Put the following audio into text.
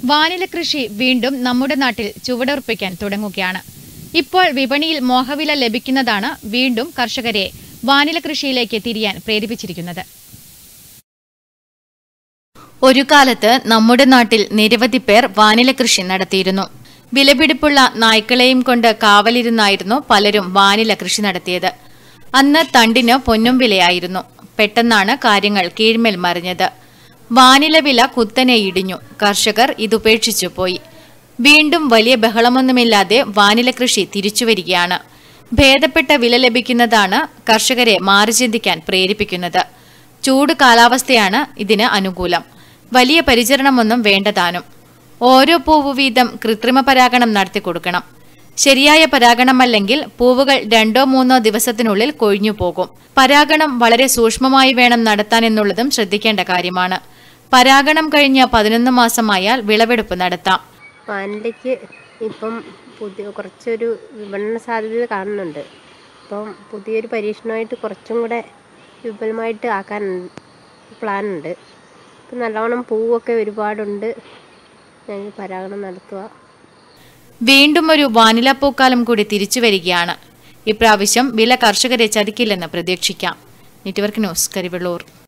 vanilla കൃഷി വീണ്ടും നമ്മുടെ നാട്ടിൽ ചുവടുറപ്പിക്കാൻ തുടങ്ങുകയാണ് ഇപ്പോൾ വിപണിയിൽ മോഹവില ലഭിക്കുന്നതാണ് വീണ്ടും കർഷകരെ വാനില കൃഷിയിലേക്ക് തിരിയാൻ പ്രേരിപ്പിച്ചിരിക്കുന്നത് ഒരു കാലത്ത് നമ്മുടെ നാട്ടിൽ നിരവധി പേർ വാനില കൃഷി നടത്തിയിരുന്നു വിലപിടിപ്പുള്ള നായ്ക്കളെയും കൊണ്ട് കാവലിരുന്നായിരുന്നു പലരും വാനില കൃഷി നടത്തിയത് അന്ന് തണ്ടിന് പൊന്നും വിലയായിരുന്നു പെട്ടെന്നാണ് കാര്യങ്ങൾ കീഴ്മേൽ മറിഞ്ഞത് വാനില വില കുത്തനെ ഇടിഞ്ഞു കർഷകർ ഇതുപേക്ഷിച്ചു പോയി വീണ്ടും വലിയ ബഹളമൊന്നുമില്ലാതെ വാനില കൃഷി തിരിച്ചുവരികയാണ് ഭേദപ്പെട്ട വില ലഭിക്കുന്നതാണ് കർഷകരെ മാറി ചിന്തിക്കാൻ പ്രേരിപ്പിക്കുന്നത് ചൂട് കാലാവസ്ഥയാണ് ഇതിന് അനുകൂലം വലിയ പരിചരണമൊന്നും വേണ്ടതാനും ഓരോ പൂവ് വീതം കൃത്രിമ പരാഗണം നടത്തി കൊടുക്കണം ശരിയായ പരാഗണമല്ലെങ്കിൽ പൂവുകൾ രണ്ടോ മൂന്നോ ദിവസത്തിനുള്ളിൽ കൊഴിഞ്ഞു പോകും പരാഗണം വളരെ സൂക്ഷ്മമായി വേണം നടത്താൻ എന്നുള്ളതും ശ്രദ്ധിക്കേണ്ട കാര്യമാണ് പരാഗണം കഴിഞ്ഞ പതിനൊന്ന് മാസമായാൽ വിളവെടുപ്പ് നടത്താം വാനിലയ്ക്ക് ഇപ്പം പുതിയ കുറച്ചൊരു വിപണന സാധ്യത കാണുന്നുണ്ട് അപ്പം പുതിയൊരു പരീക്ഷണമായിട്ട് കുറച്ചും കൂടെ വിപുലമായിട്ട് ആക്കാൻ പ്ലാനുണ്ട് ഇപ്പം നല്ലവണ്ണം പൂവൊക്കെ ഒരുപാടുണ്ട് ഞങ്ങൾ പരാഗണം നടത്തുക വീണ്ടും ഒരു വാനില പൂക്കാലം കൂടി തിരിച്ചു വരികയാണ് ഇപ്രാവശ്യം വില കർഷകരെ ചതിക്കില്ലെന്ന് പ്രതീക്ഷിക്കാം നെറ്റ്വർക്ക് ന്യൂസ് കരിവെള്ളൂർ